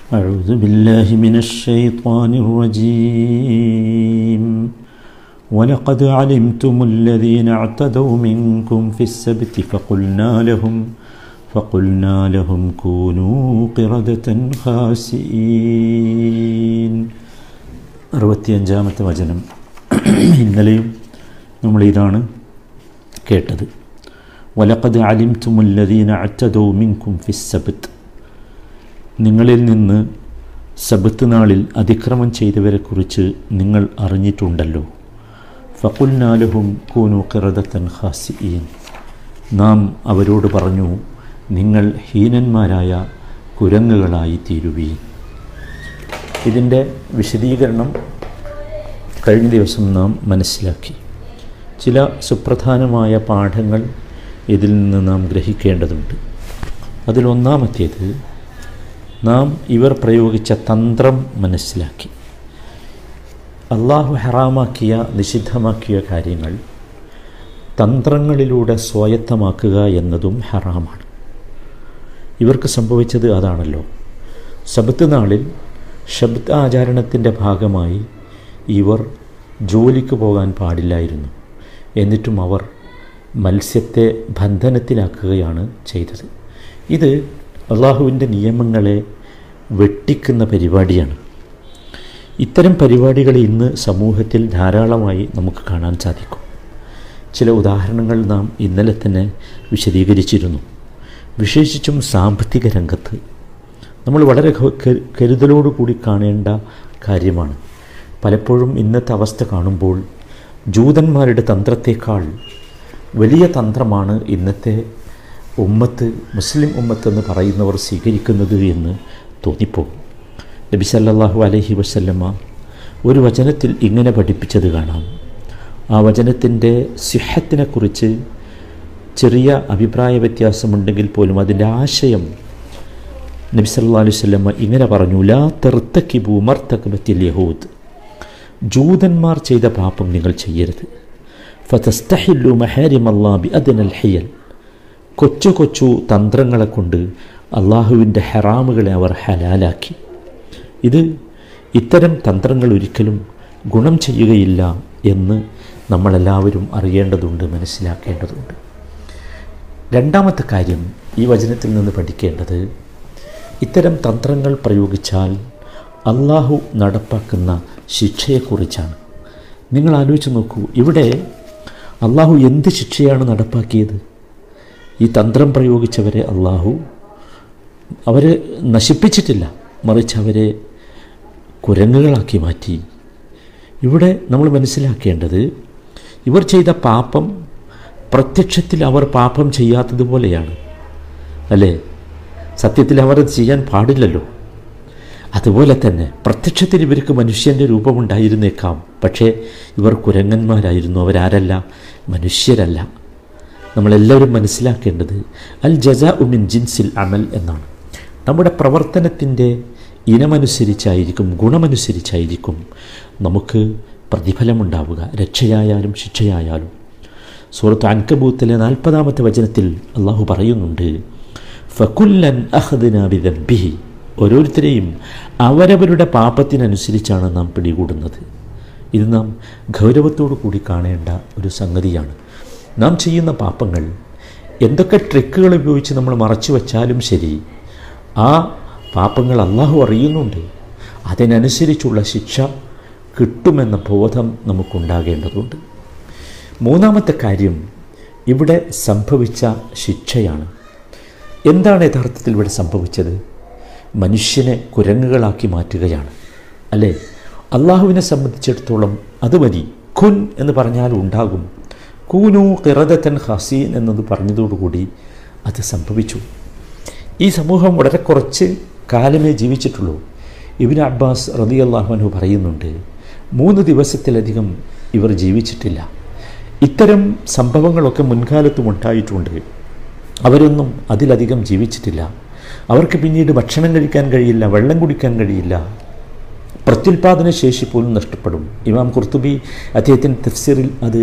أعوذ بالله من الشيطان الرجيم ولقد علمتم الذين اعتدوا منكم في السبت فقلنا لهم فقلنا لهم كونوا قردة خاسئين അറുപത്തിയഞ്ചാമത്തെ വചനം ഇന്നലെയും നമ്മൾ ഇതാണ് കേട്ടത് വലക്കത് അലിംതുമുല്ലദീന അറ്റദോ മിൻകും ഫിസ്സബത്ത് നിങ്ങളിൽ നിന്ന് സബത്ത് നാളിൽ അതിക്രമം ചെയ്തവരെക്കുറിച്ച് നിങ്ങൾ അറിഞ്ഞിട്ടുണ്ടല്ലോ ഫക്കുൽനാലഹും കൂനു കിറദത്തൻ ഹാസിയീൻ നാം അവരോട് പറഞ്ഞു നിങ്ങൾ ഹീനന്മാരായ കുരങ്ങുകളായി തീരുവീൻ ഇതിൻ്റെ വിശദീകരണം കഴിഞ്ഞ ദിവസം നാം മനസ്സിലാക്കി ചില സുപ്രധാനമായ പാഠങ്ങൾ ഇതിൽ നിന്ന് നാം ഗ്രഹിക്കേണ്ടതുണ്ട് അതിലൊന്നാമത്തേത് നാം ഇവർ പ്രയോഗിച്ച തന്ത്രം മനസ്സിലാക്കി അള്ളാഹു ഹറാമാക്കിയ നിഷിദ്ധമാക്കിയ കാര്യങ്ങൾ തന്ത്രങ്ങളിലൂടെ സ്വായത്തമാക്കുക എന്നതും ഹറാമാണ് ഇവർക്ക് സംഭവിച്ചത് അതാണല്ലോ ശബത്ത് നാളിൽ ശബ്ദ ആചരണത്തിൻ്റെ ഭാഗമായി ഇവർ ജോലിക്ക് പോകാൻ പാടില്ലായിരുന്നു എന്നിട്ടും അവർ മത്സ്യത്തെ ബന്ധനത്തിലാക്കുകയാണ് ചെയ്തത് ഇത് അള്ളാഹുവിൻ്റെ നിയമങ്ങളെ വെട്ടിക്കുന്ന പരിപാടിയാണ് ഇത്തരം പരിപാടികൾ ഇന്ന് സമൂഹത്തിൽ ധാരാളമായി നമുക്ക് കാണാൻ സാധിക്കും ചില ഉദാഹരണങ്ങൾ നാം ഇന്നലെ തന്നെ വിശദീകരിച്ചിരുന്നു വിശേഷിച്ചും സാമ്പത്തിക രംഗത്ത് നമ്മൾ വളരെ കരുതലോടുകൂടി കാണേണ്ട കാര്യമാണ് പലപ്പോഴും ഇന്നത്തെ അവസ്ഥ കാണുമ്പോൾ ജൂതന്മാരുടെ തന്ത്രത്തേക്കാൾ വലിയ തന്ത്രമാണ് ഇന്നത്തെ ഉമ്മത്ത് മുസ്ലിം ഉമ്മത്ത് എന്ന് പറയുന്നവർ സ്വീകരിക്കുന്നത് എന്ന് തോന്നിപ്പോകും നബി സല്ലല്ലാഹു അലൈഹി വസല്ലമ്മ ഒരു വചനത്തിൽ ഇങ്ങനെ പഠിപ്പിച്ചത് കാണാം ആ വചനത്തിൻ്റെ സിഹത്തിനെക്കുറിച്ച് ചെറിയ അഭിപ്രായ വ്യത്യാസമുണ്ടെങ്കിൽ പോലും അതിൻ്റെ ആശയം നബി സല്ലാ അലൈഹി സ്വല്ലമ്മ ഇങ്ങനെ പറഞ്ഞു ലാ തെർത്തക്കിബു മർത്തക്കബത്തിൽ യഹൂദ് ജൂതന്മാർ ചെയ്ത പാപം നിങ്ങൾ ചെയ്യരുത് ഫതസ്തഹില്ലു മഹാരിം അള്ളാബി അതിനൽ ഹയ്യൽ കൊച്ചു കൊച്ചു തന്ത്രങ്ങളെ കൊണ്ട് അള്ളാഹുവിൻ്റെ ഹറാമുകളെ അവർ ഹലാലാക്കി ഇത് ഇത്തരം തന്ത്രങ്ങൾ ഒരിക്കലും ഗുണം ചെയ്യുകയില്ല എന്ന് നമ്മളെല്ലാവരും അറിയേണ്ടതുണ്ട് മനസ്സിലാക്കേണ്ടതുണ്ട് രണ്ടാമത്തെ കാര്യം ഈ വചനത്തിൽ നിന്ന് പഠിക്കേണ്ടത് ഇത്തരം തന്ത്രങ്ങൾ പ്രയോഗിച്ചാൽ അള്ളാഹു നടപ്പാക്കുന്ന ശിക്ഷയെക്കുറിച്ചാണ് നിങ്ങൾ ആലോചിച്ച് നോക്കൂ ഇവിടെ അള്ളാഹു എന്ത് ശിക്ഷയാണ് നടപ്പാക്കിയത് ഈ തന്ത്രം പ്രയോഗിച്ചവരെ അള്ളാഹു അവരെ നശിപ്പിച്ചിട്ടില്ല മറിച്ച് അവരെ കുരങ്ങുകളാക്കി മാറ്റി ഇവിടെ നമ്മൾ മനസ്സിലാക്കേണ്ടത് ഇവർ ചെയ്ത പാപം പ്രത്യക്ഷത്തിൽ അവർ പാപം ചെയ്യാത്തതുപോലെയാണ് അല്ലേ സത്യത്തിൽ അവർ അത് ചെയ്യാൻ പാടില്ലല്ലോ അതുപോലെ തന്നെ പ്രത്യക്ഷത്തിൽ ഇവർക്ക് മനുഷ്യൻ്റെ രൂപമുണ്ടായിരുന്നേക്കാം പക്ഷേ ഇവർ കുരങ്ങന്മാരായിരുന്നു അവരാരല്ല മനുഷ്യരല്ല നമ്മളെല്ലാവരും മനസ്സിലാക്കേണ്ടത് അൽ ജസ ഉമിൻ ജിൻസിൽ അമൽ എന്നാണ് നമ്മുടെ പ്രവർത്തനത്തിൻ്റെ ഇനമനുസരിച്ചായിരിക്കും ഗുണമനുസരിച്ചായിരിക്കും നമുക്ക് പ്രതിഫലമുണ്ടാവുക രക്ഷയായാലും ശിക്ഷയായാലും സൂറത്ത് അൻകബൂത്തിലെ നാൽപ്പതാമത്തെ വചനത്തിൽ അള്ളാഹു പറയുന്നുണ്ട് ഫക്കുല്ലൻ അഹദിനാബിദബിഹി ഓരോരുത്തരെയും അവരവരുടെ പാപത്തിനനുസരിച്ചാണ് നാം പിടികൂടുന്നത് ഇത് നാം ഗൗരവത്തോടു കൂടി കാണേണ്ട ഒരു സംഗതിയാണ് നാം ചെയ്യുന്ന പാപങ്ങൾ എന്തൊക്കെ ട്രിക്കുകൾ ഉപയോഗിച്ച് നമ്മൾ മറച്ചു വച്ചാലും ശരി ആ പാപങ്ങൾ അള്ളാഹു അറിയുന്നുണ്ട് അതിനനുസരിച്ചുള്ള ശിക്ഷ കിട്ടുമെന്ന ബോധം നമുക്കുണ്ടാകേണ്ടതുണ്ട് മൂന്നാമത്തെ കാര്യം ഇവിടെ സംഭവിച്ച ശിക്ഷയാണ് എന്താണ് യഥാർത്ഥത്തിൽ ഇവിടെ സംഭവിച്ചത് മനുഷ്യനെ കുരങ്ങുകളാക്കി മാറ്റുകയാണ് അല്ലേ അള്ളാഹുവിനെ സംബന്ധിച്ചിടത്തോളം അത് മതി ഖുൻ എന്ന് പറഞ്ഞാൽ ഉണ്ടാകും കൂനു കിറദത്തൻ ഹസീൻ എന്നത് പറഞ്ഞതോടുകൂടി അത് സംഭവിച്ചു ഈ സമൂഹം വളരെ കുറച്ച് കാലമേ ജീവിച്ചിട്ടുള്ളൂ ഇബിൻ അബ്ബാസ് റതി അള്ളാഹുനു പറയുന്നുണ്ട് മൂന്ന് ദിവസത്തിലധികം ഇവർ ജീവിച്ചിട്ടില്ല ഇത്തരം സംഭവങ്ങളൊക്കെ മുൻകാലത്തും ഉണ്ടായിട്ടുണ്ട് അവരൊന്നും അതിലധികം ജീവിച്ചിട്ടില്ല അവർക്ക് പിന്നീട് ഭക്ഷണം കഴിക്കാൻ കഴിയില്ല വെള്ളം കുടിക്കാൻ കഴിയില്ല പ്രത്യുൽപാദന ശേഷി പോലും നഷ്ടപ്പെടും ഇമാം കുർത്തുബി അദ്ദേഹത്തിൻ്റെ തഫ്സീറിൽ അത്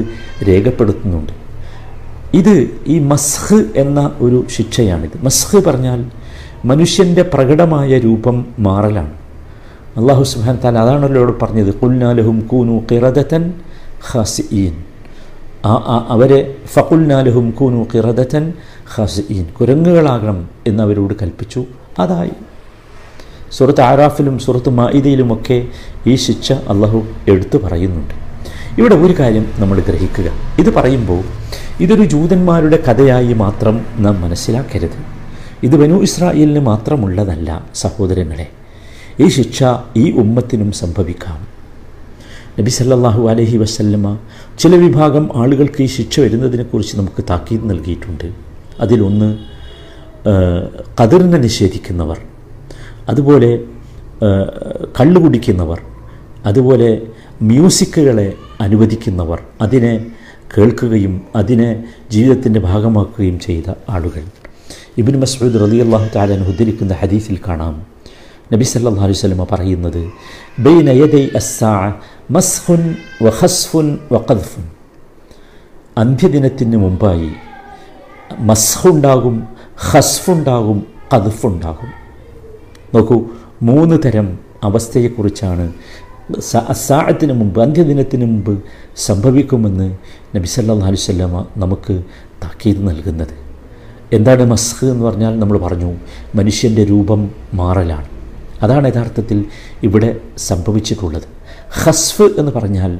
രേഖപ്പെടുത്തുന്നുണ്ട് ഇത് ഈ മസ്ഹ് എന്ന ഒരു ശിക്ഷയാണിത് മസ്ഹ് പറഞ്ഞാൽ മനുഷ്യൻ്റെ പ്രകടമായ രൂപം മാറലാണ് അള്ളാഹു സുബാൻ താൻ അതാണല്ലോ ഇവിടെ പറഞ്ഞത് കുൽനാലഹും കൂനു കിറദത്തൻ ഖാസിഈൻ ആ ആ- അവരെ ഫകുൽനാലഹും കൂനു കിറദത്തൻ ഖാസിഈൻ കുരങ്ങുകളാകണം എന്നവരോട് കൽപ്പിച്ചു അതായി സുഹൃത്ത് ആറാഫിലും സുഹൃത്ത് മായിദയിലുമൊക്കെ ഈ ശിക്ഷ അള്ളാഹു എടുത്തു പറയുന്നുണ്ട് ഇവിടെ ഒരു കാര്യം നമ്മൾ ഗ്രഹിക്കുക ഇത് പറയുമ്പോൾ ഇതൊരു ജൂതന്മാരുടെ കഥയായി മാത്രം നാം മനസ്സിലാക്കരുത് ഇത് ബനു ഇസ്രായേലിന് മാത്രമുള്ളതല്ല സഹോദരങ്ങളെ ഈ ശിക്ഷ ഈ ഉമ്മത്തിനും സംഭവിക്കാം നബി സല്ലല്ലാഹു അലൈഹി വസല്ലമ ചില വിഭാഗം ആളുകൾക്ക് ഈ ശിക്ഷ വരുന്നതിനെക്കുറിച്ച് നമുക്ക് താക്കീത് നൽകിയിട്ടുണ്ട് അതിലൊന്ന് ആ, ഖദറിനെ നിഷേധിക്കുന്നവർ അതുപോലെ ആ, കള്ളു കുടിക്കുന്നവർ അതുപോലെ മ്യൂസിക്കുകളെ അനുവദിക്കുന്നവർ അതിനെ കേൾക്കുകയും അതിനെ ജീവിതത്തിൻ്റെ ഭാഗമാക്കുകയും ചെയ്ത ആളുകൾ ഇബിൻ മസ്ഊദ് റളിയല്ലാഹു തആല ഉദ്ധരിക്കുന്ന ഹദീസിൽ കാണാം നബി സല്ലല്ലാഹു അലൈഹി വസല്ലമ പറയുന്നത് ബൈന യദൈ അസ്സാഅ മസ്ഹുൻ വഖസ്ഫുൻ വഖദ്ഫുൻ അന്ത്യദിനത്തിന് മുമ്പായി മസ്ഹുണ്ടാകും ഹസ്ഫുണ്ടാകും കദ്ഫുണ്ടാകും നോക്കൂ മൂന്ന് തരം അവസ്ഥയെക്കുറിച്ചാണ് സ- അസാഴത്തിന് മുമ്പ് അന്ത്യദിനത്തിന് മുമ്പ് സംഭവിക്കുമെന്ന് നബി സല്ലല്ലാഹു അലൈഹി വസല്ലമ നമുക്ക് താക്കീത് നൽകുന്നത് എന്താണ് മസ്ഹ് എന്ന് പറഞ്ഞാൽ നമ്മൾ പറഞ്ഞു മനുഷ്യൻ്റെ രൂപം മാറലാണ് അതാണ് യഥാർത്ഥത്തിൽ ഇവിടെ സംഭവിച്ചിട്ടുള്ളത് ഹസ്ഫ് എന്ന് പറഞ്ഞാൽ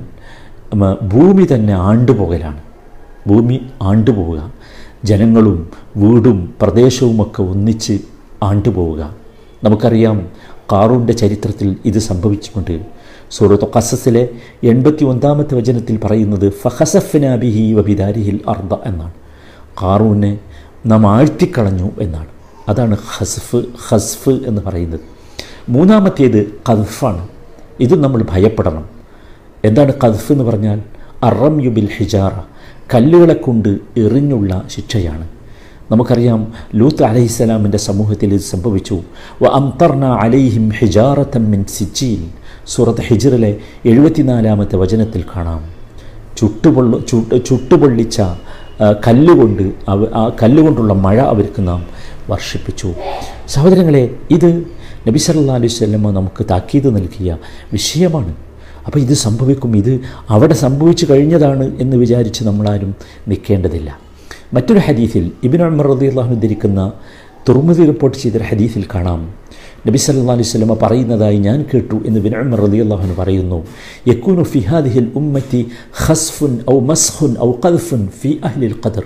മ, ഭൂമി തന്നെ ആണ്ടുപോകലാണ് ഭൂമി ആണ്ടുപോവുക ജനങ്ങളും വീടും പ്രദേശവുമൊക്കെ ഒന്നിച്ച് ആണ്ടുപോവുക നമുക്കറിയാം കാറൂൻ്റെ ചരിത്രത്തിൽ ഇത് സംഭവിച്ചിട്ടുണ്ട് സൂറത്ത് ഖസസിലെ എൺപത്തി ഒന്നാമത്തെ വചനത്തിൽ പറയുന്നത് ഫഹസഫ്നാബിഹി വബിദാരിഹിൽ അർദ എന്നാണ് കാറൂനെ നാം ആഴ്ത്തിക്കളഞ്ഞു എന്നാണ് അതാണ് ഹസ്ഫ് ഹസ്ഫ് എന്ന് പറയുന്നത് മൂന്നാമത്തേത് കദ്ഫാണ് ഇത് നമ്മൾ ഭയപ്പെടണം എന്താണ് കദ്ഫ് എന്ന് പറഞ്ഞാൽ അറം യുബിൽ ഹിജാറ കല്ലുകളെ കൊണ്ട് എറിഞ്ഞുള്ള ശിക്ഷയാണ് നമുക്കറിയാം ലൂത്ത് അലഹിസ്സലാമിൻ്റെ സമൂഹത്തിൽ ഇത് സംഭവിച്ചു വ അംതർന അലൈഹിം ഹിജാറത്തം മിൻ സിജീൽ സൂറത്ത് ഹിജറിലെ എഴുപത്തിനാലാമത്തെ വചനത്തിൽ കാണാം ചുട്ടുപൊള്ള ചുട്ട് ചുട്ടുപൊള്ളിച്ച ആ, കല്ലുകൊണ്ട് അവ ആ കല്ലുകൊണ്ടുള്ള മഴ അവർക്ക് നാം വർഷിപ്പിച്ചു സഹോദരങ്ങളെ ഇത് നബി സല്ലല്ലാഹു അലൈഹി വസല്ലമ നമുക്ക് താക്കീത് നൽകിയ വിഷയമാണ് അപ്പോൾ ഇത് സംഭവിക്കും ഇത് അവിടെ സംഭവിച്ചു കഴിഞ്ഞതാണ് എന്ന് വിചാരിച്ച് നമ്മളാരും നിൽക്കേണ്ടതില്ല മറ്റൊരു ഹദീസിൽ ഇബിൻ അമർ റളിയല്ലാഹു ഉദ്ധരിക്കുന്ന തുർമുദി റിപ്പോർട്ട് ചെയ്തൊരു ഹദീസിൽ കാണാം നബി സല്ലല്ലാഹു അലൈഹി വസല്ലമ പറയുന്നതായി ഞാൻ കേട്ടു എന്ന് ബിൻ ഉമർ റളിയല്ലാഹു അൻഹു പറയുന്നു യക്കൂനു ഫി ഹാദിഹിൽ ഉമ്മത്തി ഖസ്ഫുൻ ഔ മസ്ഖുൻ ഔ ഖദ്ഫുൻ ഫി അഹ്ലിൽ ഖദർ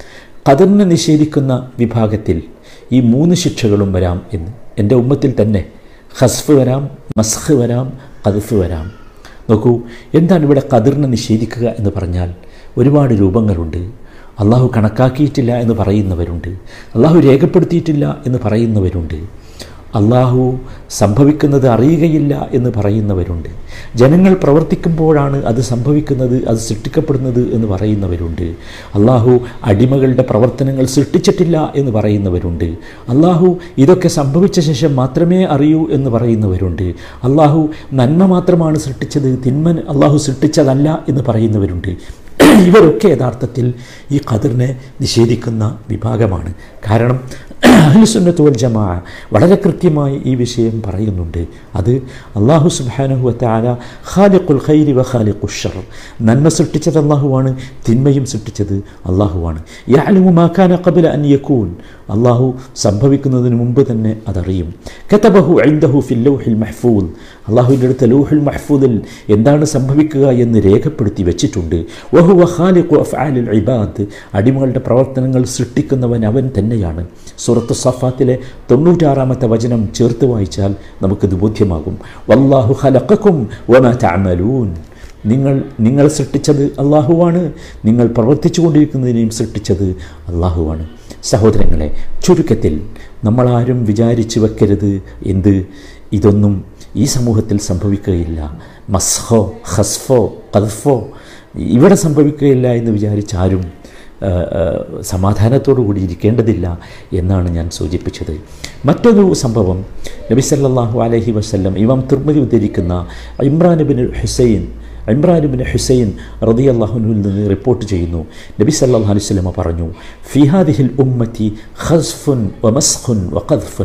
ഖദറിനെ നിഷേധിക്കുന്ന വിഭാഗത്തിൽ ഈ മൂന്ന് ശിക്ഷകളും വരാം എന്ന് എൻ്റെ ഉമ്മത്തിൽ തന്നെ ഹസ്ഫ് വരാം മസ്ഖ് വരാം ഖദ്ഫ് വരാം നോക്കൂ എന്താണ് ഇവിടെ ഖദറിനെ നിഷേധിക്കുക എന്ന് പറഞ്ഞാൽ ഒരുപാട് രൂപങ്ങളുണ്ട് അള്ളാഹു കണക്കാക്കിയിട്ടില്ല എന്ന് പറയുന്നവരുണ്ട് അള്ളാഹു രേഖപ്പെടുത്തിയിട്ടില്ല എന്ന് പറയുന്നവരുണ്ട് അള്ളാഹു സംഭവിക്കുന്നത് അറിയുകയില്ല എന്ന് പറയുന്നവരുണ്ട് ജനങ്ങൾ പ്രവർത്തിക്കുമ്പോഴാണ് അത് സംഭവിക്കുന്നത് അത് സൃഷ്ടിക്കപ്പെടുന്നത് എന്ന് പറയുന്നവരുണ്ട് അള്ളാഹു അടിമകളുടെ പ്രവർത്തനങ്ങൾ സൃഷ്ടിച്ചിട്ടില്ല എന്ന് പറയുന്നവരുണ്ട് അള്ളാഹു ഇതൊക്കെ സംഭവിച്ച ശേഷം മാത്രമേ അറിയൂ എന്ന് പറയുന്നവരുണ്ട് അള്ളാഹു നന്മ മാത്രമാണ് സൃഷ്ടിച്ചത് തിന്മ അള്ളാഹു സൃഷ്ടിച്ചതല്ല എന്ന് പറയുന്നവരുണ്ട് ഇവരൊക്കെ യഥാർത്ഥത്തിൽ ഈ ഖദറിനെ നിഷേധിക്കുന്ന വിഭാഗമാണ് കാരണം അഹ്ലുസുന്നത്ത് വൽ ജമാ വളരെ കൃത്യമായി ഈ വിഷയം പറയുന്നുണ്ട് അത് അള്ളാഹു സുബ്ഹാനഹു വതആല ഖാലിഖുൽ ഖൈരി വ ഖാലിഖുൽ ഷർ നന്മ സൃഷ്ടിച്ചത് അള്ളാഹുവാണ് തിന്മയും സൃഷ്ടിച്ചത് അള്ളാഹുവാണ് യഅലമു മാ കാന ഖബല അൻ യകൂൻ അള്ളാഹു സംഭവിക്കുന്നതിന് മുമ്പ് തന്നെ അതറിയും കതബഹു ഇൻദഹു ഫിൽ ലൗഹിൽ മഹ്ഫൂദ് അള്ളാഹുവിൻ്റെ അടുത്ത് ലൗഹുൽ മഹ്ഫൂദിൽ എന്താണ് സംഭവിക്കുക എന്ന് രേഖപ്പെടുത്തി വെച്ചിട്ടുണ്ട് വഹുവ ഖാലിഖു അഫ്ആലിൽ ഇബാദ് അടിമകളുടെ പ്രവർത്തനങ്ങൾ സൃഷ്ടിക്കുന്നവൻ അവൻ തന്നെയാണ് സൂറത്ത് സഫാത്തിലെ തൊണ്ണൂറ്റാറാമത്തെ വചനം ചേർത്ത് വായിച്ചാൽ നമുക്കിത് ബോധ്യമാകും വല്ലാഹു ഖലഖക്കും വമാ തഅമലൂൻ നിങ്ങൾ നിങ്ങൾ സൃഷ്ടിച്ചത് അള്ളാഹുവാണ് നിങ്ങൾ പ്രവർത്തിച്ചു കൊണ്ടിരിക്കുന്നതിനെയും സൃഷ്ടിച്ചത് അള്ളാഹുവാണ് സഹോദരങ്ങളെ ചുരുക്കത്തിൽ നമ്മളാരും വിചാരിച്ചു വെക്കരുത് എന്ത് ഇതൊന്നും ഈ സമൂഹത്തിൽ സംഭവിക്കുകയില്ല മസ്ഹോ ഹസ്ഫോ കദ്ഫോ ഇവിടെ സംഭവിക്കുകയില്ല എന്ന് വിചാരിച്ചാരും ആ, ആ, സമാധാനത്തോടു കൂടി ഇരിക്കേണ്ടതില്ല എന്നാണ് ഞാൻ സൂചിപ്പിച്ചത് മറ്റൊരു സംഭവം നബി സല്ലല്ലാഹു അലൈഹി വസല്ലം ഇമാം തിർമതി ഉദ്ധരിക്കുന്ന Imran bin Husain Imran bin Husain റതി അള്ളാഹുനുവിൽ നിന്ന് റിപ്പോർട്ട് ചെയ്യുന്നു നബി സല്ലല്ലാഹു അലൈഹി വസല്ലമ പറഞ്ഞു ഫിഹാദിഹിൽ ഉമ്മത്തി ഖസ്ഫുൻ വ മസ്ഖുൻ വ ഖദ്ഫുൻ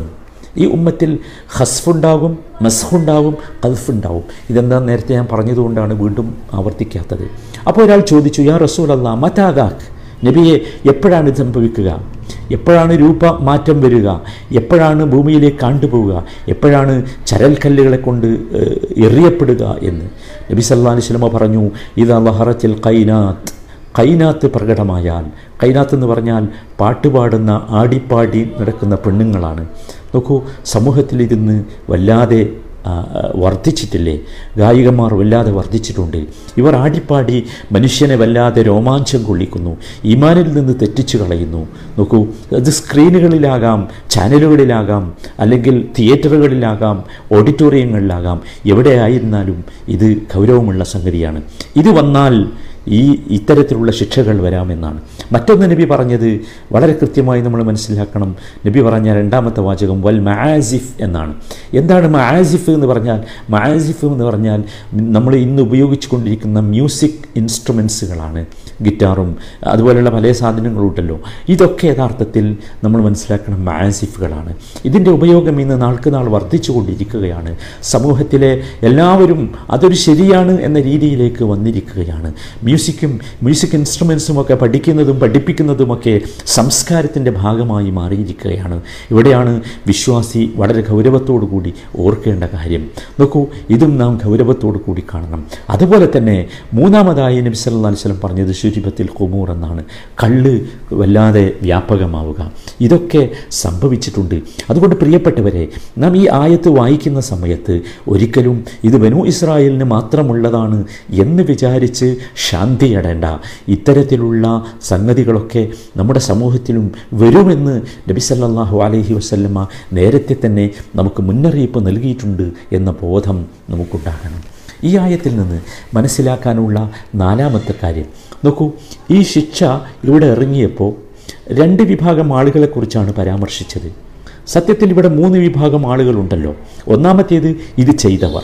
ഈ ഉമ്മത്തിൽ ഹസ്ഫുണ്ടാകും മസ്ഹുണ്ടാകും കൽഫുണ്ടാകും ഇതെന്താ നേരത്തെ ഞാൻ പറഞ്ഞതുകൊണ്ടാണ് വീണ്ടും ആവർത്തിക്കാത്തത് അപ്പോൾ ഒരാൾ ചോദിച്ചു യാ റസൂൽ അല്ലാ മതാദാഖ് നബിയെ എപ്പോഴാണ് ഇത് സംഭവിക്കുക എപ്പോഴാണ് രൂപ മാറ്റം വരിക എപ്പോഴാണ് ഭൂമിയിലേക്ക് കാണ്ടുപോവുക എപ്പോഴാണ് ചരൽക്കല്ലുകളെ കൊണ്ട് ഏഹ്, എറിയപ്പെടുക എന്ന് നബി സല്ലാ അലിസ്ലമ പറഞ്ഞു ഇത് ലഹറത്തിൽ കൈനാത്ത് കൈനാത്ത് പ്രകടമായാൽ കൈനാത്ത് എന്ന് പറഞ്ഞാൽ പാട്ടുപാടുന്ന ആടിപ്പാടി നടക്കുന്ന പെണ്ണുങ്ങളാണ് നോക്കൂ സമൂഹത്തിലിരുന്ന് വല്ലാതെ ആ, വർദ്ധിച്ചിട്ടില്ലേ ഗായികമാർ വല്ലാതെ വർദ്ധിച്ചിട്ടുണ്ട് ഇവർ ആടിപ്പാടി മനുഷ്യനെ വല്ലാതെ രോമാഞ്ചം കൊള്ളിക്കുന്നു ഈമാനിൽ നിന്ന് തെറ്റിച്ചു കളയുന്നു നോക്കൂ അത് സ്ക്രീനുകളിലാകാം ചാനലുകളിലാകാം അല്ലെങ്കിൽ തിയേറ്ററുകളിലാകാം ഓഡിറ്റോറിയങ്ങളിലാകാം എവിടെയായിരുന്നാലും ഇത് ഗൗരവമുള്ള സംഗതിയാണ് ഇത് വന്നാൽ ഈ ഇത്തരത്തിലുള്ള ശിക്ഷകൾ വരാമെന്നാണ് മറ്റൊന്ന് നബി പറഞ്ഞത് വളരെ കൃത്യമായി നമ്മൾ മനസ്സിലാക്കണം നബി പറഞ്ഞ രണ്ടാമത്തെ വാചകം വൽ മആസിഫ് എന്നാണ് എന്താണ് മആസിഫ് എന്ന് പറഞ്ഞാൽ മആസിഫ് എന്ന് പറഞ്ഞാൽ നമ്മൾ ഇന്ന് ഉപയോഗിച്ചു കൊണ്ടിരിക്കുന്ന മ്യൂസിക് ഇൻസ്ട്രുമെൻസുകളാണ് ഗിറ്റാറും അതുപോലെയുള്ള പല സാധനങ്ങളുണ്ടല്ലോ ഇതൊക്കെ യഥാർത്ഥത്തിൽ നമ്മൾ മനസ്സിലാക്കണം മആസിഫുകളാണ് ഇതിൻ്റെ ഉപയോഗം ഇന്ന് നാൾക്ക് നാൾ വർദ്ധിച്ചു കൊണ്ടിരിക്കുകയാണ് സമൂഹത്തിലെ എല്ലാവരും അതൊരു ശരിയാണ് എന്ന രീതിയിലേക്ക് വന്നിരിക്കുകയാണ് മ്യൂസിക്കും മ്യൂസിക് ഇൻസ്ട്രുമെൻസും ഒക്കെ പഠിക്കുന്നതും പഠിപ്പിക്കുന്നതുമൊക്കെ സംസ്കാരത്തിൻ്റെ ഭാഗമായി മാറിയിരിക്കുകയാണ് ഇവിടെയാണ് വിശ്വാസി വളരെ ഗൗരവത്തോടു കൂടി ഓർക്കേണ്ട കാര്യം നോക്കൂ ഇതും നാം ഗൗരവത്തോടു കൂടി കാണണം അതുപോലെ തന്നെ മൂന്നാമതായി നബി സല്ലല്ലാഹു അലൈഹി വസല്ലം പറഞ്ഞത് ശുചിപത്തിൽ കുമൂർ എന്നാണ് കള്ള് വല്ലാതെ വ്യാപകമാവുക ഇതൊക്കെ സംഭവിച്ചിട്ടുണ്ട് അതുകൊണ്ട് പ്രിയപ്പെട്ടവരെ നാം ഈ ആയത്ത് വായിക്കുന്ന സമയത്ത് ഒരിക്കലും ഇത് ബനു ഇസ്രായേലിന് മാത്രമുള്ളതാണ് എന്ന് വിചാരിച്ച് ശാന്തിയടേണ്ട ഇത്തരത്തിലുള്ള സംഗതികളൊക്കെ നമ്മുടെ സമൂഹത്തിലും വരുമെന്ന് നബി സല്ലല്ലാഹു അലൈഹി വസല്ലമ നേരത്തെ തന്നെ നമുക്ക് മുന്നറിയിപ്പ് നൽകിയിട്ടുണ്ട് എന്ന ബോധം നമുക്കുണ്ടാകണം ഈ ആയത്തിൽ നിന്ന് മനസ്സിലാക്കാനുള്ള നാലാമത്തെ കാര്യം നോക്കൂ ഈ ശിക്ഷ ഇവിടെ ഇറങ്ങിയപ്പോൾ രണ്ട് വിഭാഗം ആളുകളെക്കുറിച്ചാണ് പരാമർശിച്ചത് സത്യത്തിൽ ഇവിടെ മൂന്ന് വിഭാഗം ആളുകളുണ്ടല്ലോ ഒന്നാമത്തേത് ഇത് ചെയ്തവർ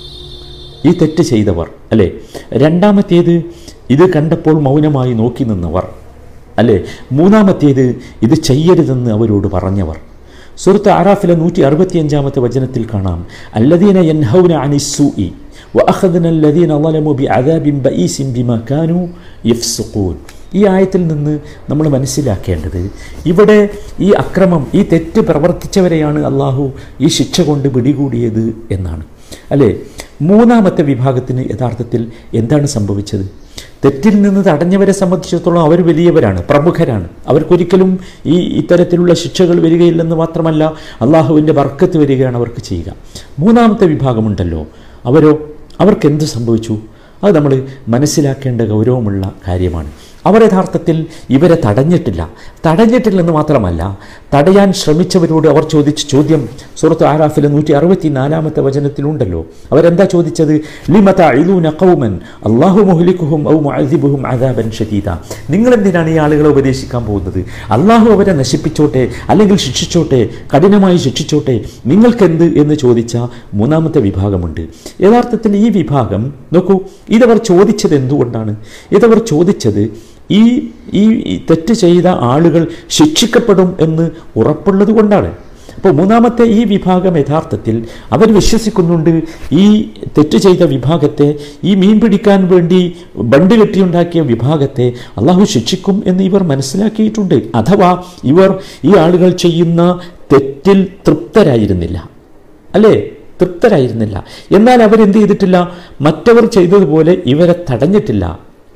ഈ തെറ്റ് ചെയ്തവർ അല്ലേ രണ്ടാമത്തേത് ഇത് കണ്ടപ്പോൾ മൗനമായി നോക്കി നിന്നവർ അല്ലേ മൂന്നാമത്തേത് ഇത് ചെയ്യരുതെന്ന് അവരോട് പറഞ്ഞവർ സുഹൃത്ത് ആറാഫിലെ നൂറ്റി അറുപത്തിയഞ്ചാമത്തെ വചനത്തിൽ കാണാം അല്ലദീന യൻഹൗന അനിസ്സൂഇ وأخذنا الذين ظلموا بعذاب بئيس بما كانوا يفسقون ഈ ആയത്തിൽ നിന്ന് നമ്മൾ മനസ്സിലാക്കേണ്ടത് ഇവിടെ ഈ അക്രമം ഈ തെറ്റ് പ്രവർത്തിച്ചവരെയാണ് അള്ളാഹു ഈ ശിക്ഷ കൊണ്ട് പിടികൂടിയത് എന്നാണ് അല്ലേ മൂന്നാമത്തെ വിഭാഗത്തിന് യഥാർത്ഥത്തിൽ എന്താണ് സംഭവിച്ചത് തെറ്റിൽ നിന്ന് തടഞ്ഞവരെ സംബന്ധിച്ചിടത്തോളം അവർ വലിയവരാണ് പ്രമുഖരാണ് അവർക്കൊരിക്കലും ഈ ഇത്തരത്തിലുള്ള ശിക്ഷകൾ വരികയില്ലെന്ന് മാത്രമല്ല അള്ളാഹുവിൻ്റെ വർക്കത്ത് വരികയാണ് അവർക്ക് ചെയ്യുക മൂന്നാമത്തെ വിഭാഗമുണ്ടല്ലോ അവരോ അവർക്ക് എന്ത് സംഭവിച്ചു അത് നമ്മൾ മനസ്സിലാക്കേണ്ട ഗൗരവമുള്ള കാര്യമാണ് അവർ യഥാർത്ഥത്തിൽ ഇവരെ തടഞ്ഞിട്ടില്ല തടഞ്ഞിട്ടില്ലെന്ന് മാത്രമല്ല തടയാൻ ശ്രമിച്ചവരോട് അവർ ചോദിച്ച ചോദ്യം സുഹൃത്ത് ആറാഫിലെ നൂറ്റി അറുപത്തി നാലാമത്തെ വചനത്തിലുണ്ടല്ലോ അവരെന്താ ചോദിച്ചത് ലിമത അഴിലൂന കൗമൻ അള്ളാഹു മുഹ്ലിക്കുഹും ഔ മുഅദിബുഹും അദാബൻ ഷദീദ നിങ്ങൾ എന്തിനാണ് ഈ ആളുകളെ ഉപദേശിക്കാൻ പോകുന്നത് അള്ളാഹു അവരെ നശിപ്പിച്ചോട്ടെ അല്ലെങ്കിൽ ശിക്ഷിച്ചോട്ടെ കഠിനമായി ശിക്ഷിച്ചോട്ടെ നിങ്ങൾക്കെന്ത് എന്ന് ചോദിച്ച മൂന്നാമത്തെ വിഭാഗമുണ്ട് യഥാർത്ഥത്തിൽ ഈ വിഭാഗം നോക്കൂ ഇതവർ ചോദിച്ചത് എന്തുകൊണ്ടാണ് ഇതവർ ചോദിച്ചത് ഈ ഈ ഈ തെറ്റ് ചെയ്ത ആളുകൾ ശിക്ഷിക്കപ്പെടും എന്ന് ഉറപ്പുള്ളത് കൊണ്ടാണ് അപ്പോൾ മൂന്നാമത്തെ ഈ വിഭാഗം യഥാർത്ഥത്തിൽ അവർ വിശ്വസിക്കുന്നുണ്ട് ഈ തെറ്റ് ചെയ്ത വിഭാഗത്തെ ഈ മീൻ പിടിക്കാൻ വേണ്ടി ബണ്ട് കെട്ടിയുണ്ടാക്കിയ വിഭാഗത്തെ അള്ളാഹു ശിക്ഷിക്കും എന്ന് ഇവർ മനസ്സിലാക്കിയിട്ടുണ്ട് അഥവാ ഇവർ ഈ ആളുകൾ ചെയ്യുന്ന തെറ്റിൽ തൃപ്തരായിരുന്നില്ല അല്ലേ തൃപ്തരായിരുന്നില്ല എന്നാൽ അവരെന്ത് ചെയ്തിട്ടില്ല മറ്റവർ ചെയ്തതുപോലെ ഇവരെ തടഞ്ഞിട്ടില്ല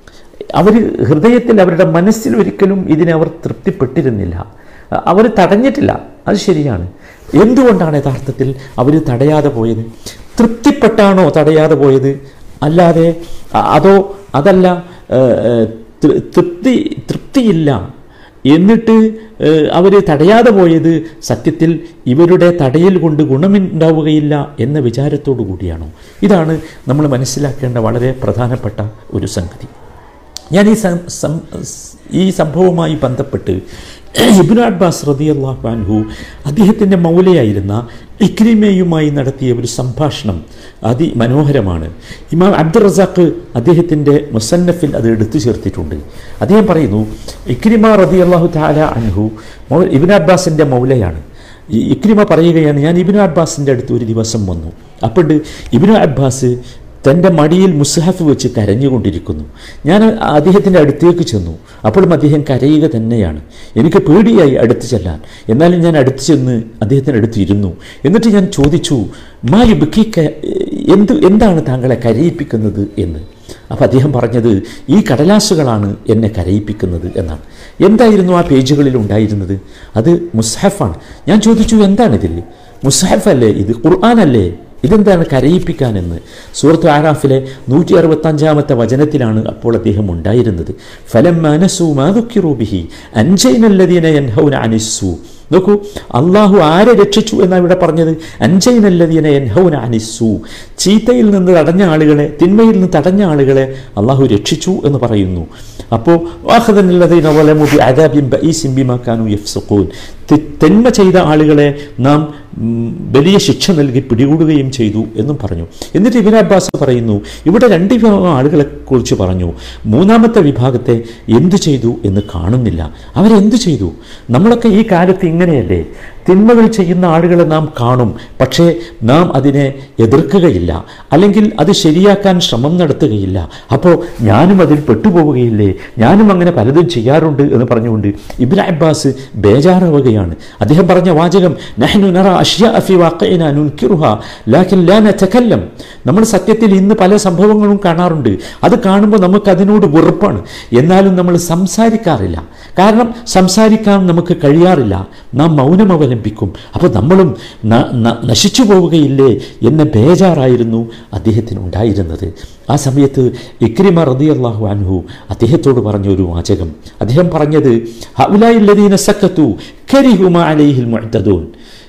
അവർ ഹൃദയത്തിൽ അവരുടെ മനസ്സിൽ ഒരിക്കലും ഇതിനെ അവർ തൃപ്തിപ്പെട്ടിരുന്നില്ല അവർ തടഞ്ഞിട്ടില്ല അത് ശരിയാണ് എന്തുകൊണ്ടാണ് യഥാർത്ഥത്തിൽ അവർ തടയാതെ പോയത് തൃപ്തിപ്പെട്ടാണോ തടയാതെ പോയത് അല്ലാതെ അ- അതോ അതല്ല ഏഹ്, ഏഹ്, തൃ- തൃപ്തി തൃപ്തിയില്ല എന്നിട്ട് അവർ തടയാതെ പോയത് സത്യത്തിൽ ഇവരുടെ തടയൽ കൊണ്ട് ഗുണമുണ്ടാവുകയില്ല എന്ന വിചാരത്തോടു കൂടിയാണോ ഇതാണ് നമ്മൾ മനസ്സിലാക്കേണ്ട വളരെ പ്രധാനപ്പെട്ട ഒരു സംഗതി ഞാൻ ഈ സം- സം- ഈ സംഭവവുമായി ബന്ധപ്പെട്ട് ഇബ്നു അബ്ബാസ് റതി അള്ളാഹു അൻഹു അദ്ദേഹത്തിൻ്റെ മൗലയായിരുന്ന ഇക്രിമയുമായി നടത്തിയ ഒരു സംഭാഷണം അതിമനോഹരമാണ് ഇമാം അബ്ദുൾ റസാഖ് അദ്ദേഹത്തിൻ്റെ മുസന്നഫിൽ അത് എടുത്തു ചേർത്തിട്ടുണ്ട് അദ്ദേഹം പറയുന്നു ഇക്രിമ റതി അള്ളാഹു താല അൻഹു മൗ ഇബിൻ അബ്ബാസിൻ്റെ മൗലയാണ് ഈ ഇക്രിമ പറയുകയാണ് ഞാൻ ഇബിനു അബ്ബാസിൻ്റെ അടുത്ത് ഒരു ദിവസം വന്നു അപ്പോൾ ഇബിനു അബ്ബാസ് തൻ്റെ മടിയിൽ മുസ്ഹഫ് വെച്ച് കരഞ്ഞുകൊണ്ടിരിക്കുന്നു ഞാൻ അദ്ദേഹത്തിൻ്റെ അടുത്തേക്ക് ചെന്നു അപ്പോഴും അദ്ദേഹം കരയുക തന്നെയാണ് എനിക്ക് പേടിയായി അടുത്ത് ചെല്ലാൻ എന്നാലും ഞാൻ അടുത്ത് ചെന്ന് അദ്ദേഹത്തിൻ്റെ അടുത്ത് ഇരുന്നു എന്നിട്ട് ഞാൻ ചോദിച്ചു മാ യുബിക്ക എന്ത് എന്താണ് താങ്കളെ കരയിപ്പിക്കുന്നത് എന്ന് അപ്പോൾ അദ്ദേഹം പറഞ്ഞത് ഈ കടലാസുകളാണ് എന്നെ കരയിപ്പിക്കുന്നത് എന്നാണ് എന്തായിരുന്നു ആ പേജുകളിൽ ഉണ്ടായിരുന്നത് അത് മുസ്ഹഫാണ് ഞാൻ ചോദിച്ചു എന്താണിതിൽ മുസ്ഹഫ് അല്ലേ ഇത് ഖുർആാനല്ലേ ഇതെന്താണ് കരയിപ്പിക്കാനെന്ന് സൂറത്ത് ആറാഫിലെ നൂറ്റി അറുപത്തഞ്ചാമത്തെ വചനത്തിലാണ് അപ്പോൾ അദ്ദേഹം ഉണ്ടായിരുന്നത് ഫലം മനസ്സു മാതുക്കിറൂബിഹി അഞ്ചൈനല്ലതീന എൻഹൗന അനിസ്സു നോക്കൂ അള്ളാഹു ആരെ രക്ഷിച്ചു എന്നാണ് ഇവിടെ പറഞ്ഞത് അഞ്ചൈനല്ലതീന എൻഹൗന അനിസ്സു ചീത്തയിൽ നിന്ന് തടഞ്ഞ ആളുകളെ തിന്മയിൽ നിന്ന് തടഞ്ഞ ആളുകളെ അള്ളാഹു രക്ഷിച്ചു എന്ന് പറയുന്നു അപ്പോൾ തെന്മ ചെയ്ത ആളുകളെ നാം വലിയ ശിക്ഷ നൽകി പിടികൂടുകയും ചെയ്തു എന്നും പറഞ്ഞു എന്നിട്ട് ഇബിൻ അബ്ബാസ് പറയുന്നു ഇവിടെ രണ്ട് വിഭാഗം ആളുകളെ കുറിച്ച് പറഞ്ഞു മൂന്നാമത്തെ വിഭാഗത്തെ എന്തു ചെയ്തു എന്ന് കാണുന്നില്ല അവരെന്തു ചെയ്തു നമ്മളൊക്കെ ഈ കാലത്ത് ഇങ്ങനെയല്ലേ തിന്മകൾ ചെയ്യുന്ന ആളുകളെ നാം കാണും പക്ഷേ നാം അതിനെ എതിർക്കുകയില്ല അല്ലെങ്കിൽ അത് ശരിയാക്കാൻ ശ്രമം നടത്തുകയില്ല അപ്പോൾ ഞാനും അതിൽ പെട്ടുപോവുകയില്ലേ ഞാനും അങ്ങനെ പലതും ചെയ്യാറുണ്ട് എന്ന് പറഞ്ഞുകൊണ്ട് ഇബ്രാ അബ്ബാസ് ബേജാറാവുകയാണ് അദ്ദേഹം പറഞ്ഞ വാചകം നഹ്നു നറ അഷ്യാ ഫി വാഖഇന നുൻകിറുഹ ലാകിൻ ലാ നതകല്ലം നമ്മൾ സത്യത്തിൽ ഇന്ന് പല സംഭവങ്ങളും കാണാറുണ്ട് അത് കാണുമ്പോൾ നമുക്ക് അതിനോട് വെറുപ്പാണ് എന്നാലും നമ്മൾ സംസാരിക്കാറില്ല കാരണം സംസാരിക്കാൻ നമുക്ക് കഴിയാറില്ല നാം മൗനം അവലംബിക്കും അപ്പോൾ നമ്മളും നശിച്ചു പോവുകയില്ലേ എന്ന ബേജാറായിരുന്നു അദ്ദേഹത്തിന് ഉണ്ടായിരുന്നത് ആ സമയത്ത് ഇക്രിമ റദിയല്ലാഹു അൻഹു അദ്ദേഹത്തോട് പറഞ്ഞ ഒരു വാചകം അദ്ദേഹം പറഞ്ഞത് ഹൗലായില്ലദീന സക്കത്തു കരിഹുമ അലൈഹിൽ മുഅ്തദൂൻ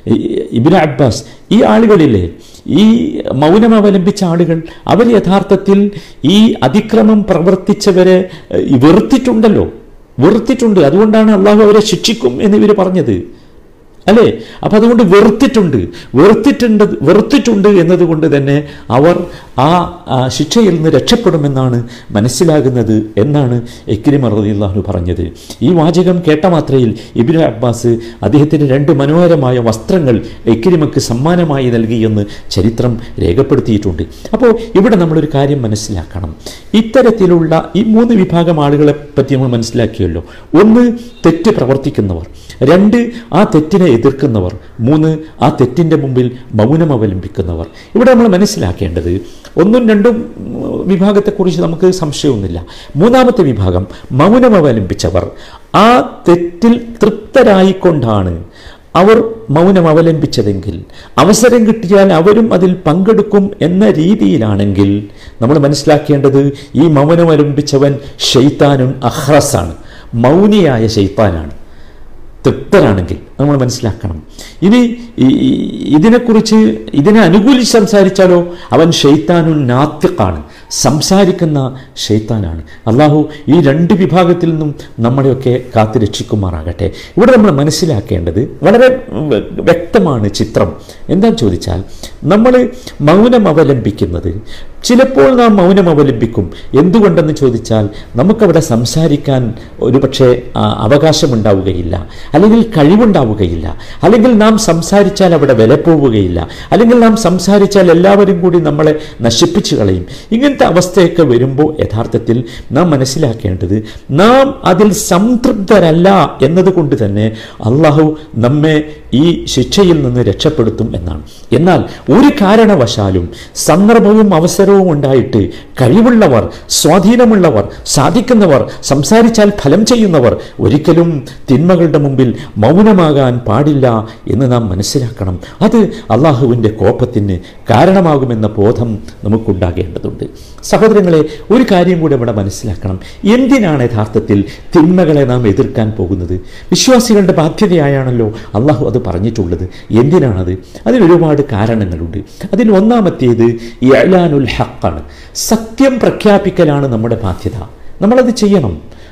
ഇബിൻ അബ്ബാസ് ഈ ആളുകളില്ലേ ഈ മൗനം അവലംബിച്ച ആളുകൾ അവർ യഥാർത്ഥത്തിൽ ഈ അതിക്രമം പ്രവർത്തിച്ചവരെ വെറുത്തിട്ടുണ്ടല്ലോ വെറുത്തിട്ടുണ്ട് അതുകൊണ്ടാണ് അള്ളാഹു അവരെ ശിക്ഷിക്കും എന്നിവർ പറഞ്ഞത് അല്ലേ അപ്പം അതുകൊണ്ട് വെറുത്തിട്ടുണ്ട് വെറുത്തിട്ടുണ്ട് വെറുത്തിട്ടുണ്ട് എന്നതുകൊണ്ട് തന്നെ അവർ ആ ശിക്ഷയിൽ നിന്ന് രക്ഷപ്പെടുമെന്നാണ് മനസ്സിലാകുന്നത് എന്നാണ് എക്കിരിം അറദിള്ളാഹു പറഞ്ഞത് ഈ വാചകം കേട്ട മാത്രയിൽ ഇബിന് അബ്ബാസ് അദ്ദേഹത്തിന് രണ്ട് മനോഹരമായ വസ്ത്രങ്ങൾ എക്കിരിമക്ക് സമ്മാനമായി നൽകിയെന്ന് ചരിത്രം രേഖപ്പെടുത്തിയിട്ടുണ്ട് അപ്പോൾ ഇവിടെ നമ്മളൊരു കാര്യം മനസ്സിലാക്കണം ഇത്തരത്തിലുള്ള ഈ മൂന്ന് വിഭാഗം ആളുകളെ പറ്റി നമ്മൾ മനസ്സിലാക്കിയല്ലോ ഒന്ന് തെറ്റ് പ്രവർത്തിക്കുന്നവർ രണ്ട് ആ തെറ്റിനെ എതിർക്കുന്നവർ മൂന്ന് ആ തെറ്റിൻ്റെ മുമ്പിൽ മൗനം അവലംബിക്കുന്നവർ ഇവിടെ നമ്മൾ മനസ്സിലാക്കേണ്ടത് ഒന്നും രണ്ടും വിഭാഗത്തെക്കുറിച്ച് നമുക്ക് സംശയമൊന്നുമില്ല മൂന്നാമത്തെ വിഭാഗം മൗനം അവലംബിച്ചവർ ആ തെറ്റിൽ തൃപ്തരായിക്കൊണ്ടാണ് അവർ മൗനം അവലംബിച്ചതെങ്കിൽ അവസരം കിട്ടിയാൽ അവരും അതിൽ പങ്കെടുക്കും എന്ന രീതിയിലാണെങ്കിൽ നമ്മൾ മനസ്സിലാക്കേണ്ടത് ഈ മൗനം അവലംബിച്ചവൻ ഷെയ്ത്താനും അഹ്റസാണ് മൗനിയായ ഷെയ്ത്താനാണ് തൃപ്തരാണെങ്കിൽ നമ്മൾ മനസ്സിലാക്കണം ഇനി ഇതിനെക്കുറിച്ച് ഇതിനെ അനുകൂലിച്ച് സംസാരിച്ചാലോ അവൻ ഷെയ്ത്താനു നാത്യക്കാണ് സംസാരിക്കുന്ന ഷെയ്ത്താനാണ് അള്ളാഹു ഈ രണ്ട് വിഭാഗത്തിൽ നിന്നും നമ്മളെയൊക്കെ കാത്തു രക്ഷിക്കുമാറാകട്ടെ ഇവിടെ നമ്മൾ മനസ്സിലാക്കേണ്ടത് വളരെ വ്യക്തമാണ് ചിത്രം എന്താ ചോദിച്ചാൽ നമ്മൾ മൗനം അവലംബിക്കുന്നത് ചിലപ്പോൾ നാം മൗനം അവലംബിക്കും എന്തുകൊണ്ടെന്ന് ചോദിച്ചാൽ നമുക്കവിടെ സംസാരിക്കാൻ ഒരുപക്ഷെ അവകാശമുണ്ടാവുകയില്ല അല്ലെങ്കിൽ കഴിവുണ്ടാവുകയില്ല അല്ലെങ്കിൽ നാം സംസാരിച്ചാൽ അവിടെ വില പോവുകയില്ല അല്ലെങ്കിൽ നാം സംസാരിച്ചാൽ എല്ലാവരും കൂടി നമ്മളെ നശിപ്പിച്ചു കളയും ഇങ്ങനത്തെ അവസ്ഥയൊക്കെ വരുമ്പോൾ യഥാർത്ഥത്തിൽ നാം മനസ്സിലാക്കേണ്ടത് നാം അതിൽ സംതൃപ്തരല്ല എന്നതുകൊണ്ട് തന്നെ അള്ളാഹു നമ്മെ ഈ ശിക്ഷയിൽ നിന്ന് രക്ഷപ്പെടുത്തും എന്നാണ് എന്നാൽ ഒരു കാരണവശാലും സന്ദർഭവും അവസരവും ഉണ്ടായിട്ട് കഴിവുള്ളവർ സ്വാധീനമുള്ളവർ സാധിക്കുന്നവർ സംസാരിച്ചാൽ ഫലം ചെയ്യുന്നവർ ഒരിക്കലും തിന്മകളുടെ മുമ്പിൽ മൗനമാകാൻ പാടില്ല എന്ന് നാം മനസ്സിലാക്കണം അത് അള്ളാഹുവിൻ്റെ കോപത്തിന് കാരണമാകുമെന്ന ബോധം നമുക്കുണ്ടാകേണ്ടതുണ്ട് സഹോദരങ്ങളെ ഒരു കാര്യം കൂടെ ഇവിടെ മനസ്സിലാക്കണം എന്തിനാണ് യഥാർത്ഥത്തിൽ തിന്മകളെ നാം എതിർക്കാൻ പോകുന്നത് വിശ്വാസികളുടെ ബാധ്യതയായാണല്ലോ അള്ളാഹു അത് പറഞ്ഞിട്ടുള്ളത് എന്തിനാണത് അതിന് ഒരുപാട് കാരണങ്ങളുണ്ട് അതിൽ ഒന്നാമത്തേത് ഇലാനുൽ ഹക്കാണ് സത്യം പ്രഖ്യാപിക്കലാണ് നമ്മുടെ ബാധ്യത നമ്മളത് ചെയ്യണം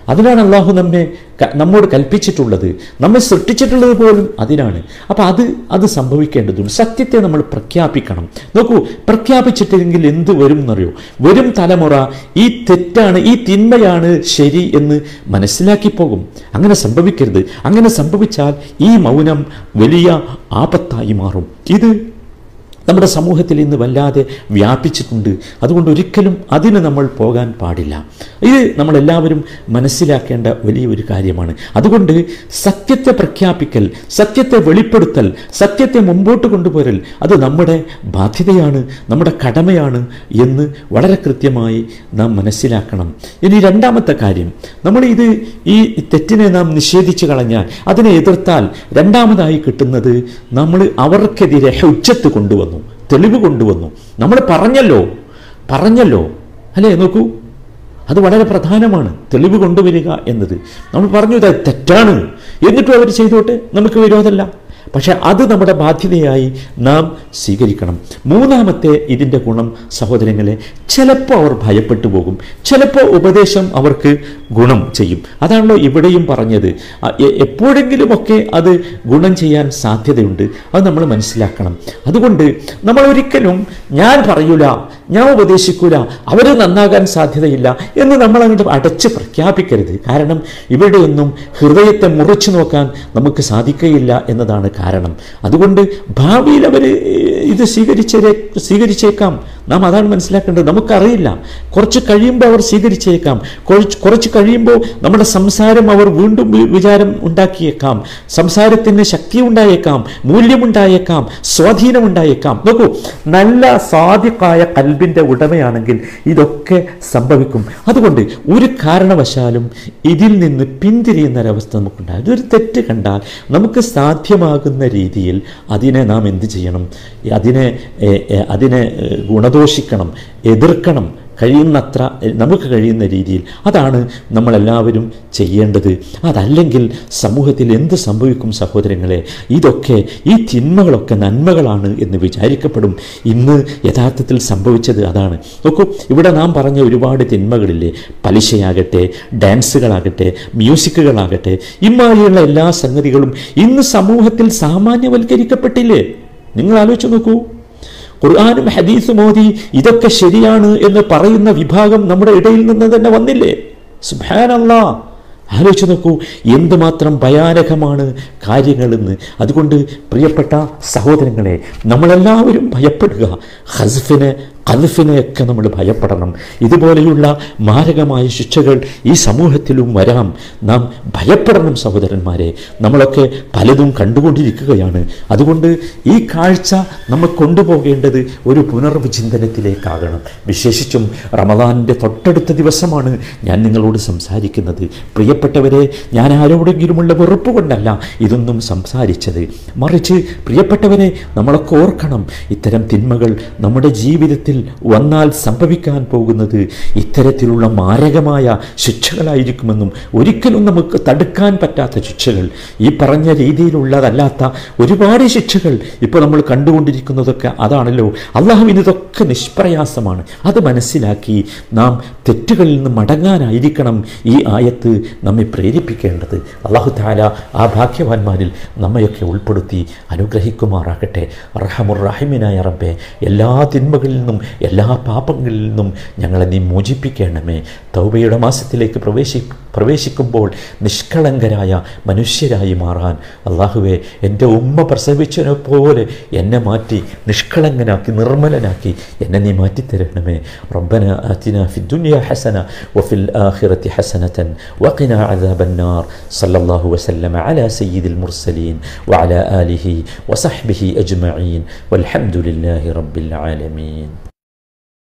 അതിനാണ് അള്ളാഹു നമ്മെ ക- നമ്മോട് കൽപ്പിച്ചിട്ടുള്ളത് നമ്മെ സൃഷ്ടിച്ചിട്ടുള്ളത് പോലും അതിനാണ് അപ്പം അത് അത് സംഭവിക്കേണ്ടതുണ്ട് സത്യത്തെ നമ്മൾ പ്രഖ്യാപിക്കണം നോക്കൂ പ്രഖ്യാപിച്ചിട്ടില്ലെങ്കിൽ എന്ത് വരും എന്നറിയോ വരും തലമുറ ഈ തെറ്റാണ് ഈ തിന്മയാണ് ശരി എന്ന് മനസ്സിലാക്കി പോകും അങ്ങനെ സംഭവിക്കരുത് അങ്ങനെ സംഭവിച്ചാൽ ഈ മൗനം വലിയ ആപത്തായി മാറും ഇത് നമ്മുടെ സമൂഹത്തിൽ ഇന്ന് വല്ലാതെ വ്യാപിച്ചിട്ടുണ്ട് അതുകൊണ്ട് ഒരിക്കലും അതിന് നമ്മൾ പോകാൻ പാടില്ല ഇത് നമ്മളെല്ലാവരും മനസ്സിലാക്കേണ്ട വലിയൊരു കാര്യമാണ് അതുകൊണ്ട് സത്യത്തെ പ്രഖ്യാപിക്കൽ സത്യത്തെ വെളിപ്പെടുത്തൽ സത്യത്തെ മുമ്പോട്ട് കൊണ്ടുപോരൽ അത് നമ്മുടെ ബാധ്യതയാണ് നമ്മുടെ കടമയാണ് എന്ന് വളരെ കൃത്യമായി നാം മനസ്സിലാക്കണം ഇനി രണ്ടാമത്തെ കാര്യം നമ്മൾ ഇത് ഈ തെറ്റിനെ നാം നിഷേധിച്ചു കളഞ്ഞാൽ അതിനെ എതിർത്താൽ രണ്ടാമതായി കിട്ടുന്നത് നമ്മൾ അവർക്കെതിരെ ഹുജ്ജത്ത് കൊണ്ടുവന്നു തെളിവ് കൊണ്ടുവന്നു നമ്മൾ പറഞ്ഞല്ലോ പറഞ്ഞല്ലോ അല്ലേ നോക്കൂ അത് വളരെ പ്രധാനമാണ് തെളിവ് കൊണ്ടുവരിക എന്നത് നമ്മൾ പറഞ്ഞു ഇത് തെറ്റാണ് എന്നിട്ടും അവർ ചെയ്തോട്ടെ നമുക്ക് വിരോധമല്ല പക്ഷെ അത് നമ്മുടെ ബാധ്യതയായി നാം സ്വീകരിക്കണം മൂന്നാമത്തെ ഇതിൻ്റെ ഗുണം സഹോദരങ്ങളെ ചിലപ്പോൾ അവർ ഭയപ്പെട്ടു പോകും ചിലപ്പോൾ ഉപദേശം അവർക്ക് ഗുണം ചെയ്യും അതാണല്ലോ ഇവിടെയും പറഞ്ഞത് അ- എ- എപ്പോഴെങ്കിലുമൊക്കെ അത് ഗുണം ചെയ്യാൻ സാധ്യതയുണ്ട് അത് നമ്മൾ മനസ്സിലാക്കണം അതുകൊണ്ട് നമ്മൾ ഒരിക്കലും ഞാൻ പറയൂല ഞാൻ ഉപദേശിക്കൂല അവർ നന്നാകാൻ സാധ്യതയില്ല എന്ന് നമ്മൾ അങ്ങോട്ട് അടച്ച് പ്രഖ്യാപിക്കരുത് കാരണം ഇവിടെയൊന്നും ഹൃദയത്തെ മുറിച്ചു നോക്കാൻ നമുക്ക് സാധിക്കുകയില്ല എന്നതാണ് കാരണം അതുകൊണ്ട് ഭാവിയിൽ അവർ ഇത് സ്വീകരിച്ചേ സ്വീകരിച്ചേക്കാം നാം അതാണ് മനസ്സിലാക്കേണ്ടത് നമുക്കറിയില്ല കുറച്ച് കഴിയുമ്പോൾ അവർ സ്വീകരിച്ചേക്കാം കുറച്ച് കുറച്ച് കഴിയുമ്പോൾ നമ്മുടെ സംസാരം അവർ വീണ്ടും വി- വിചാരം ഉണ്ടാക്കിയേക്കാം സംസാരത്തിന് ശക്തി ഉണ്ടായേക്കാം മൂല്യമുണ്ടായേക്കാം സ്വാധീനമുണ്ടായേക്കാം നോക്കൂ നല്ല സാധിക്കായ കൽബിൻ്റെ ഉടമയാണെങ്കിൽ ഇതൊക്കെ സംഭവിക്കും അതുകൊണ്ട് ഒരു കാരണവശാലും ഇതിൽ നിന്ന് പിന്തിരിയുന്ന ഒരവസ്ഥ നമുക്കുണ്ടാകും ഇതൊരു തെറ്റ് കണ്ടാൽ നമുക്ക് സാധ്യമാകുന്ന രീതിയിൽ അതിനെ നാം എന്ത് ചെയ്യണം അതിനെ ഏ, ഏ, അതിനെ ഏ, ഗുണദോഷിക്കണം എതിർക്കണം കഴിയുന്നത്ര എ, നമുക്ക് കഴിയുന്ന രീതിയിൽ അതാണ് നമ്മളെല്ലാവരും ചെയ്യേണ്ടത് അതല്ലെങ്കിൽ സമൂഹത്തിൽ എന്ത് സംഭവിക്കും സഹോദരങ്ങളെ ഇതൊക്കെ ഈ തിന്മകളൊക്കെ നന്മകളാണ് എന്ന് വിചാരിക്കപ്പെടും ഇന്ന് യഥാർത്ഥത്തിൽ സംഭവിച്ചത് അതാണ് നോക്കൂ ഇവിടെ നാം പറഞ്ഞ ഒരുപാട് തിന്മകളില്ലേ പലിശയാകട്ടെ ഡാൻസുകളാകട്ടെ മ്യൂസിക്കുകളാകട്ടെ ഇമാതിരിയുള്ള എല്ലാ സംഗതികളും ഇന്ന് സമൂഹത്തിൽ സാമാന്യവൽക്കരിക്കപ്പെട്ടില്ലേ നിങ്ങൾ ആലോചിച്ച് നോക്കൂ ഖുർആാനും ഹദീസും ഓതി ഇതൊക്കെ ശരിയാണ് എന്ന് പറയുന്ന വിഭാഗം നമ്മുടെ ഇടയിൽ നിന്ന് തന്നെ വന്നില്ലേ സുബാനല്ലാ ആലോചിച്ച് നോക്കൂ എന്തുമാത്രം ഭയാനകമാണ് കാര്യങ്ങളെന്ന് അതുകൊണ്ട് പ്രിയപ്പെട്ട സഹോദരങ്ങളെ നമ്മളെല്ലാവരും ഭയപ്പെടുക ഹസ്ഫിനെ കൽഫിനെയൊക്കെ നമ്മൾ ഭയപ്പെടണം ഇതുപോലെയുള്ള മാരകമായ ശിക്ഷകൾ ഈ സമൂഹത്തിലും വരാം നാം ഭയപ്പെടണം സഹോദരന്മാരെ നമ്മളൊക്കെ പലതും കണ്ടുകൊണ്ടിരിക്കുകയാണ് അതുകൊണ്ട് ഈ കാഴ്ച നമ്മൾ കൊണ്ടുപോകേണ്ടത് ഒരു പുനർവിചിന്തനത്തിലേക്കാകണം വിശേഷിച്ചും റമദാനിൻ്റെ തൊട്ടടുത്ത ദിവസമാണ് ഞാൻ നിങ്ങളോട് സംസാരിക്കുന്നത് പ്രിയപ്പെട്ടവരെ ഞാൻ ആരോടെങ്കിലുമുള്ള വെറുപ്പ് കൊണ്ടല്ല ഇതൊന്നും സംസാരിച്ചത് മറിച്ച് പ്രിയപ്പെട്ടവരെ നമ്മളൊക്കെ ഓർക്കണം ഇത്തരം തിന്മകൾ നമ്മുടെ ജീവിതത്തിൽ വന്നാൽ സംഭവിക്കാൻ പോകുന്നത് ഇത്തരത്തിലുള്ള മാരകമായ ശിക്ഷകളായിരിക്കുമെന്നും ഒരിക്കലും നമുക്ക് തടുക്കാൻ പറ്റാത്ത ശിക്ഷകൾ ഈ പറഞ്ഞ രീതിയിലുള്ളതല്ലാത്ത ഒരുപാട് ശിക്ഷകൾ ഇപ്പോൾ നമ്മൾ കണ്ടുകൊണ്ടിരിക്കുന്നതൊക്കെ അതാണല്ലോ അള്ളാഹുവിന് ഇതൊക്കെ നിഷ്പ്രയാസമാണ് അത് മനസ്സിലാക്കി നാം തെറ്റുകളിൽ നിന്ന് മടങ്ങാനായിരിക്കണം ഈ ആയത്ത് നമ്മെ പ്രേരിപ്പിക്കേണ്ടത് അള്ളാഹു താല ആ ഭാഗ്യവാന്മാരിൽ നമ്മയൊക്കെ ഉൾപ്പെടുത്തി അനുഗ്രഹിക്കുമാറാകട്ടെ റഹമുറഹിമിനായ റബ്ബെ എല്ലാ തിന്മകളിൽ നിന്നും എല്ലാ പാപങ്ങളിൽ നിന്നും ഞങ്ങളെ നീ മോചിപ്പിക്കണമേ തൗബയുടെ മാസത്തിലേക്ക് പ്രവേശി പ്രവേശിക്കുമ്പോൾ നിഷ്കളങ്കരായ മനുഷ്യരായി മാറാൻ അള്ളാഹുവെ എൻ്റെ ഉമ്മ പ്രസവിച്ചതിനെ പോലെ എന്നെ മാറ്റി നിഷ്കളങ്കനാക്കി നിർമ്മലനാക്കി എന്നെ നീ മാറ്റിത്തരണമേ റബ്ബന ആതിന ഫി ദുനിയ ഹസന വഫിൽ ആഖിറത്തി ഹസനതൻ വഖിന അദാബന്നാർ സല്ലല്ലാഹു വസല്ലമ അലാ സയ്യിദിൽ മുർസലീൻ വഅലാ ആലിഹി വസഹ്ബിഹി അജ്മഈൻ വൽഹംദുലില്ലാഹി റബ്ബിൽ ആലമീൻ